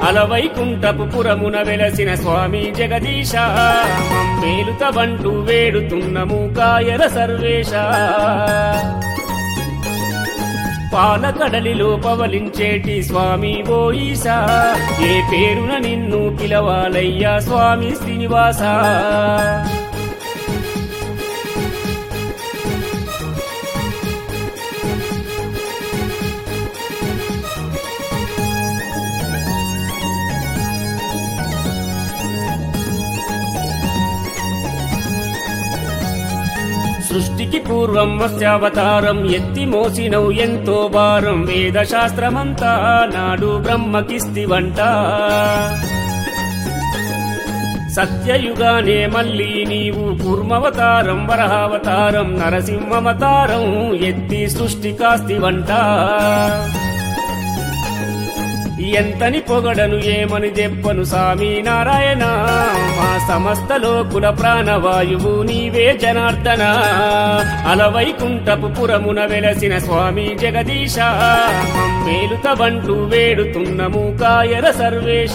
అలవైకుంఠపు పురమున వెలసిన స్వామి జగదీశ మమ్మేలుత బంటూ వేడుతున్నము కాయర సర్వేశ పాలకడలిలో పవలించేటి స్వామి ఓయిసా ఏ పేరున నిన్ను పిలవాలయ్యా స్వామి శ్రీనివాస సృష్టికి పూర్వం మత్స్యావతారం ఎత్తి మోసినవు ఎంతో భారం వేద శాస్త్రమంతా నాడు బ్రహ్మకిస్తివంట సత్యయుగానే మళ్ళీ నీవు కూర్మవతారం వరహావతారం నరసింహవతారం ఎత్తి సృష్టి కాస్తివంట ఎంతని పొగడను ఏమని చెప్పను స్వామి నారాయణ మా సమస్త లోకుల ప్రాణవాయువు నీవే జనార్దన అలవైకుంఠపు పురమున వెలసిన స్వామి జగదీశ మమ్మేలుత బంటూ వేడుతున్నము కాయర సర్వేశ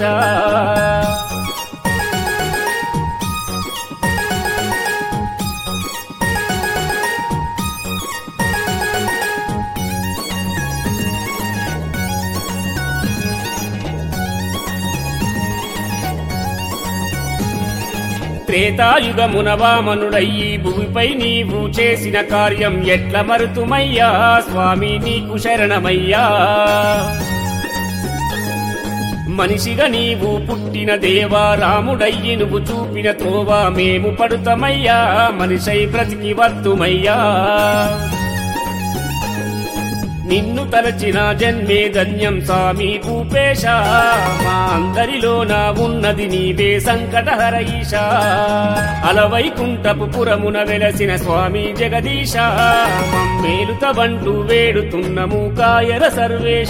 త్రేతాయుగమున వామనుడయ్యి భూమిపై నీవు చేసిన కార్యం ఎట్ల మరుతుమయ్యా స్వామి నీకు శరణమయ్యా మనిషిగా నీవు పుట్టిన దేవా రాముడయ్యి నువ్వు చూపిన త్రోవా మేము పడుతమయ్యా మనిషై బ్రతికి వద్దుమయ్యా నిన్ను తలచిన జన్మే ధన్యం స్వామి భూపేశ మా అందరిలో నా ఉన్నది నీవే సంకటహర ఈశ అలవైకుంఠపు పురమున వెలసిన స్వామి జగదీశ మమ్మేలుత బంటూ వేడుతున్నము కాయర సర్వేశ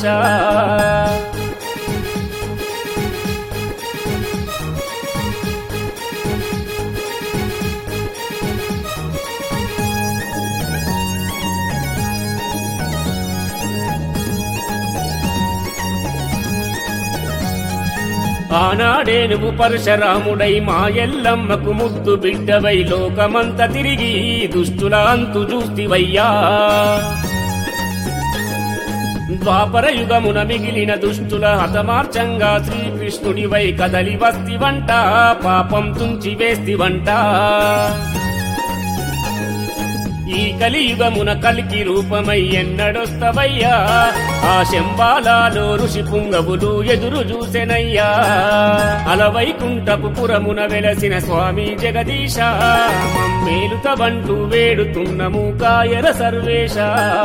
ఆనాడే నువ్వు పరశరాముడై మా ఎల్లమ్మకు ముద్దు బిడ్డవై లోకమంత తిరిగి దుష్టుల అంతు చూస్తివయ్యా ద్వాపర యుగమున మిగిలిన దుష్టుల హతమార్చంగా శ్రీకృష్ణుడివై కదలి వస్తివంట పాపం తుంచి వేస్తివంట ఈ కలియుగమున కలికి రూపమై ఎన్నడొస్తవయ్యా ఆ శంబాలాలో ఋషి పుంగవులు ఎదురు చూసెనయ్యా అలవైకుంఠపు పురమున వెలసిన స్వామి జగదీశ మమ్మేలుత బంటూ వేడుతున్నము కాయర సర్వేశ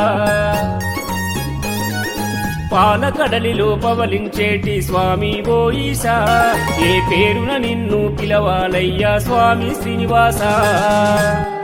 పాలకడలిలో పవలించేటి స్వామి ఓయిసా ఏ పేరున నిన్ను పిలవాలయ్యా స్వామి శ్రీనివాస